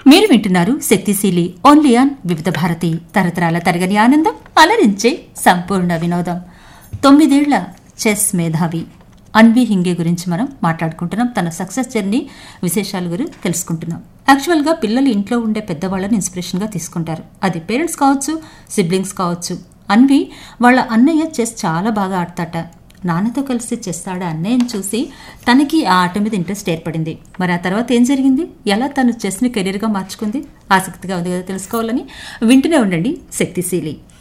మీరు వింటున్నారు శక్తిశీలి ఓన్లీ ఆన్ వివిధ భారతి తరతరాల తరగని ఆనందం అలరించే సంపూర్ణ వినోదం తొమ్మిదేళ్ల చెస్ మేధావి అన్వి హింగే గురించి మనం మాట్లాడుకుంటున్నాం తన సక్సెస్ జర్నీ విశేషాల గురించి తెలుసుకుంటున్నాం యాక్చువల్గా పిల్లలు ఇంట్లో ఉండే పెద్దవాళ్ళని ఇన్స్పిరేషన్గా తీసుకుంటారు అది పేరెంట్స్ కావచ్చు సిబ్లింగ్స్ కావచ్చు అన్వి వాళ్ళ అన్నయ్య చెస్ చాలా బాగా ఆడతాట నాన్నతో కలిసి చేస్తాడా అన్నయ్యని చూసి తనకి ఆ ఆట మీద ఇంట్రెస్ట్ ఏర్పడింది మరి ఆ తర్వాత ఏం జరిగింది ఎలా తను చెస్ని కెరీర్గా మార్చుకుంది ఆసక్తిగా ఉంది కదా తెలుసుకోవాలని వింటూనే ఉండండి శక్తిశీలి